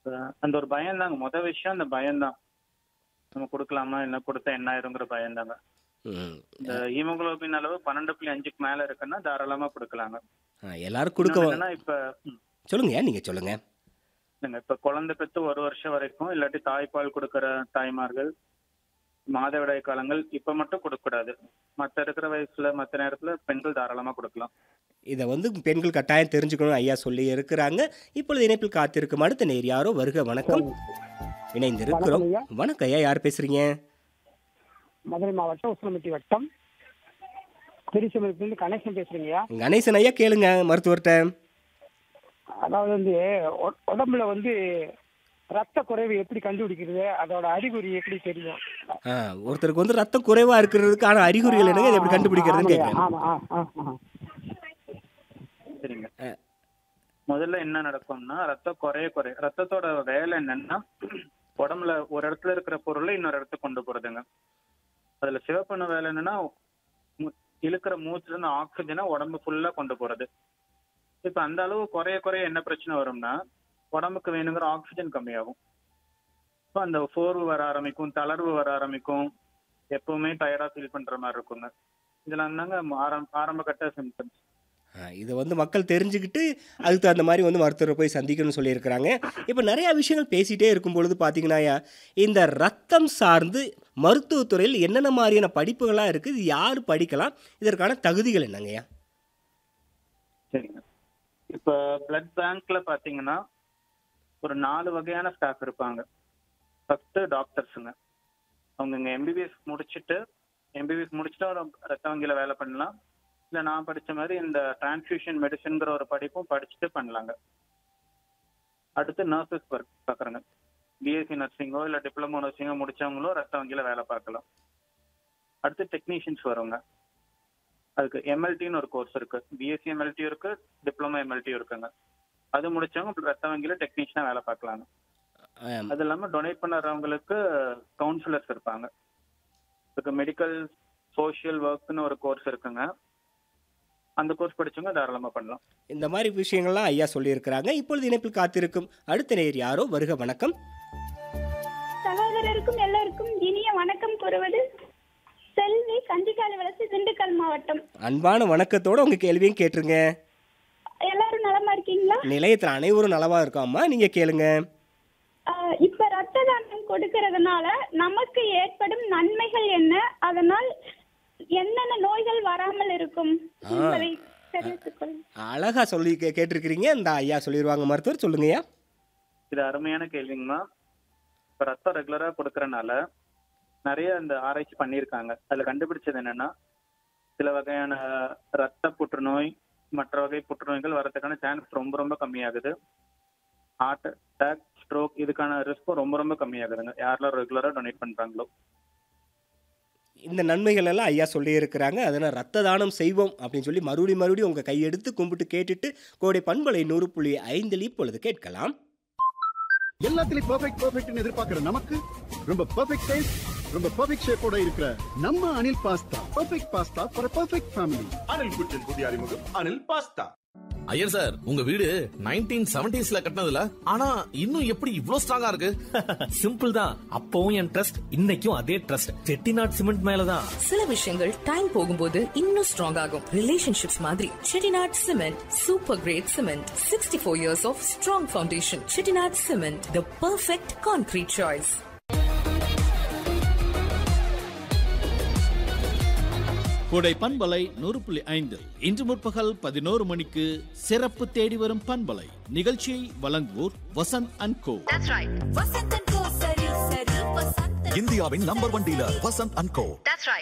அஹ் அந்த ஒரு பயம் தாங்க முத விஷயம் அந்த பயம்தான் நம்ம கொடுக்கலாமா என்ன கொடுத்தா என்ன ஆயிருங்கிற பயம்தாங்க ம். இந்த ஹீமோகுளோபின் அளவு பன்னெண்டு புள்ளி அஞ்சுக்கு மேல இருக்குன்னா தாராளமா கொடுக்கலாங்க ஆ, எல்லாரும் கொடுக்க இன்னொன்னு என்னன்னா இப்ப ம், சொல்லுங்க நீங்க சொல்லுங்க இல்லைங்க இப்ப குழந்தை பெற்று ஒரு வருஷம் வரைக்கும் இல்லாட்டி தாய்ப்பால் கொடுக்கிற தாய்மார்கள் மாதவிடாய் காலங்கள் இப்ப மட்டும் கொடுக்க கூடாது மத்த இருக்கிற வயசுல மத்த நேரத்துல பெண்கள் தாராளமா கொடுக்கலாம் இதை வந்து பெண்கள் கட்டாயம் தெரிஞ்சுக்கணும் ஐயா சொல்லி இருக்கிறாங்க இப்பொழுது இணைப்பில் காத்திருக்கும் அடுத்த நேர் யாரோ வருக வணக்கம் இணைந்திருக்கிறோம் வணக்கம் ஐயா. வணக்கம் ஐயா யார் பேசுறீங்க மதுரை மாவட்டம் உசிலம்பட்டி வட்டம் திருச்செந்தூர்லேருந்து கணேசன் பேசுறீங்கய்யா கணேசன் ஐயா கேளுங்க மருத்துவர்கிட்ட அதாவது வந்து உ- உடம்புல வந்து ரத்த குறைவு எப்படி கண்டுபிடிக்கிறது அதோட அறிகுறி எப்படி தெரியும் ஆ, ஒருத்தருக்கு வந்து ரத்தம் குறைவா இருக்கிறதுக்கான அறிகுறிகள் என்னங்க இதை எப்படி கண்டுபிடிக்கிறதுன்னு ஆமாய்யா, கேட்குறேன் ஆமா ஆ, ஆ, ஆ. சரிங்க முதல்ல என்ன நடக்கும்னா ரத்தம் குறைய குறைய ரத்தத்தோட வேலை என்னன்னா உடம்புல ஒரு இடத்துல இருக்கிற பொருளை இன்னொரு இடத்துக்கு கொண்டு போறதுங்க அதுல சிவப்பணு வேலை என்னன்னா மு- இழுக்கிற மூச்சுல இருந்து ஆக்சிஜனை உடம்பு ஃபுல்லா கொண்டு போறது இப்ப அந்த அளவு குறைய குறைய என்ன பிரச்சனை வரும்னா உடம்புக்கு வேணுங்கிற ஆக்சிஜன் கம்மியாகும் இப்போ அந்த சோர்வு வர ஆரம்பிக்கும் தளர்வு வர ஆரம்பிக்கும் எப்பவுமே டயர்டா ஃபீல் பண்ற மாதிரி இருக்குங்க இதெல்லாம் தாங்க ஆரம் ஆரம்ப கட்ட சிம்டம்ஸ் ஆ, இதை வந்து மக்கள் தெரிஞ்சுக்கிட்டு அதுக்கு தகுந்த மாதிரி வந்து மருத்துவரை போய் சந்திக்கணும்னு சொல்லியிருக்கிறாங்க இப்போ நிறையா விஷயங்கள் பேசிகிட்டே இருக்கும் பொழுது பார்த்தீங்கன்னா ஐயா, இந்த ரத்தம் சார்ந்து மருத்துவத்துறையில் என்னென்ன மாதிரியான படிப்புகளாக இருக்குது இது யார் படிக்கலாம் இதற்கான தகுதிகள் என்னங்கய்யா சரிங்க இப்ப பிளட் பேங்க்ல பாத்தீங்கன்னா ஒரு நாலு வகையான ஸ்டாஃப் இருப்பாங்க ஃபர்ஸ்ட் டாக்டர்ஸுங்க அவங்க இங்க எம்பிபிஎஸ் முடிச்சுட்டு எம்பிபிஎஸ் முடிச்சுட்டு ஒரு ரத்த வங்கியில வேலை பண்ணலாம் இல்ல நான் படிச்ச மாதிரி இந்த டிரான்ஸ்ஃபியூஷன் மெடிசன்ங்கிற ஒரு படிப்பும் படிச்சுட்டு பண்ணலாங்க அடுத்து நர்சஸ் ஒர்க் பாக்குறாங்க பிஎஸ்சி நர்சிங்கோ இல்ல டிப்ளமோ நர்சிங்கோ முடிச்சவங்களோ ரத்த வங்கியில வேலை பார்க்கலாம் அடுத்து டெக்னீஷியன்ஸ் வருவாங்க அதுக்கு எம்எல்டின்னு ஒரு கோர்ஸ் இருக்கு பிஎஸ்சி எம்எல்டி இருக்கு டிப்ளமோ எம்எல்டி இருக்குங்க அது முடிச்சவங்க ரத்த வங்கியில டெக்னீஷியனா வேலை பார்க்கலாங்க ஆம், அது இல்லாம டொனேட் பண்ணுறவங்களுக்கு கவுன்சிலர்ஸ் இருப்பாங்க இதுக்கு மெடிக்கல் சோஷியல் ஒர்க்னு ஒரு கோர்ஸ் இருக்குங்க அந்த கோர்ஸ் படிச்சவங்க தாராளமா பண்ணலாம் இந்த மாதிரி விஷயங்கள்லாம் ஐயா சொல்லியிருக்கிறாங்க இப்பொழுது இணைப்பில் காத்திருக்கும் அடுத்த நேர் யாரோ வருக வணக்கம் சகோதரருக்கும் எல்லாருக்கும் இனிய வணக்கம் கூறுவது செல்வி கஞ்சிக்கால வளர்ச்சி திண்டுக்கல் மாவட்டம் அன்பான வணக்கத்தோட உங்க கேள்வியும் கேட்டுருங்க எல்லாரும் நலமா இருக்கீங்களா நிலையத்தில் அனைவரும் நலவா இருக்காமா நீங்க கேளுங்க ஆஹ் இப்ப ரத்த தானம் கொடுக்கறதுனால நமக்கு ஏற்படும் நன்மைகள் என்ன அதனால் என்னென்ன நோய்கள் வராமல் இருக்கும் என்பதை தெரிவித்துக் கொள்ளுங்கள் அழகா சொல்லி கே- கேட்டிருக்கிறீங்க இந்த ஐயா சொல்லிடுவாங்க மருத்துவர் சொல்லுங்கய்யா இது அருமையான கேள்விங்கம்மா இப்ப ரத்தம் ரெகுலரா கொடுக்கறனால நிறைய இந்த ஆராய்ச்சி பண்ணியிருக்காங்க அதுல கண்டுபிடிச்சது என்னன்னா சில வகையான ரத்த புற்றுநோய் மற்ற வகை புற்றுநோய்கள் வரதுக்கான சான்ஸ் ரொம்ப ரொம்ப கம்மியாகுது ஹார்ட் அட்டாக் ஸ்ட்ரோக் இதுக்கான ரிஸ்க்கும் ரொம்ப ரொம்ப கம்மியாகுதுங்க யாரெல்லாம் ரெகுலரா டொனேட் பண்றாங்களோ இந்த நன்மைகள் எல்லாம் ஐயா சொல்லியிருக்கிறாங்க அதனால் ரத்த தானம் செய்வோம் அப்படின்னு சொல்லி மறுபடியும் மறுபடியும் உங்கள் கையெடுத்து கும்பிட்டு கேட்டுட்டு கோடை பண்பலை நூறு புள்ளி ஐந்தில் இப்பொழுது கேட்கலாம் எல்லாத்துலயும் பெர்ஃபெக்ட் பெர்ஃபெக்ட்னு எதிர்பார்க்கிற நமக்கு ரொம்ப பெர்ஃபெக்ட் டேஸ்ட் ரொம்ப பெர்ஃபெக்ட் ஷேப்போட இருக்கிற நம்ம Anil pasta perfect pasta for perfect family Anil kitchen புதிய அறிமுகம் அனில் பாஸ்தா ஐயர் சார் உங்க வீடு நைன்டீன் செவன்டிஸ்ல கட்டினதுல ஆனா இன்னும் எப்படி இவ்ளோ ஸ்ட்ராங்கா இருக்கு சிம்பிள் தான் அப்பவும் என் ட்ரஸ்ட் இன்னைக்கும் அதே ட்ரஸ்ட் செட்டிநாட் சிமெண்ட் மேலதான் சில விஷயங்கள் டைம் போகும்போது இன்னும் ஸ்ட்ராங் ஆகும் ரிலேஷன்ஷிப்ஸ் மாதிரி Chettinad cement super great cement sixty four years of strong foundation Chettinad cement the perfect concrete choice Kodai பண்பலை நூறு புள்ளி ஐந்து இன்று முற்பகல் பதினோரு மணிக்கு சிறப்பு தேடி வரும் பண்பலை நிகழ்ச்சியை வழங்குவோர் வசந்த் அண்ட் கோ இந்தியாவின் number one dealer Vasanth and co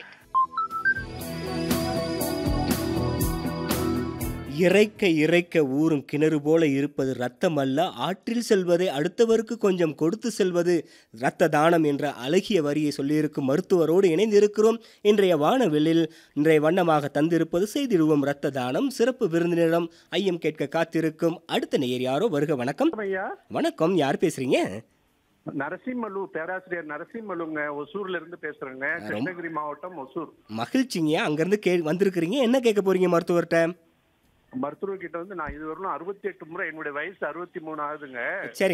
இறைக்க இறைக்க ஊறும் கிணறு போல இருப்பது ரத்தம் அல்ல ஆற்றில் செல்வதை அடுத்தவருக்கு கொஞ்சம் கொடுத்து செல்வது இரத்த தானம் என்ற அழகிய வரியை சொல்லியிருக்கும் மருத்துவரோடு இணைந்து இருக்கிறோம் இன்றைய வானவெளியில் இன்றைய வண்ணமாக தந்திருப்பது செய்திடுவோம் இரத்த தானம் சிறப்பு விருந்தினரிடம் ஐயம் கேட்க காத்திருக்கும் அடுத்த நேயர் யாரோ வருக வணக்கம் ஐயா வணக்கம் யார் பேசுறீங்க நரசிம்மலு பேராசிரியர் நரசிம்மலுங்க ஒசூர்ல இருந்து பேசுறேங்க கிருஷ்ணகிரி மாவட்டம் ஒசூர் மகிழ்ச்சிங்க அங்கிருந்து கே வந்திருக்கிறீங்க என்ன கேட்க போறீங்க மருத்துவர்கிட்ட மருத்துவர் கிட்ட வந்து நான் இதுவரையிலும் அறுபத்தி எட்டு முறை என்னுடைய வயசு அறுபத்தி மூணு ஆகுதுங்க சரி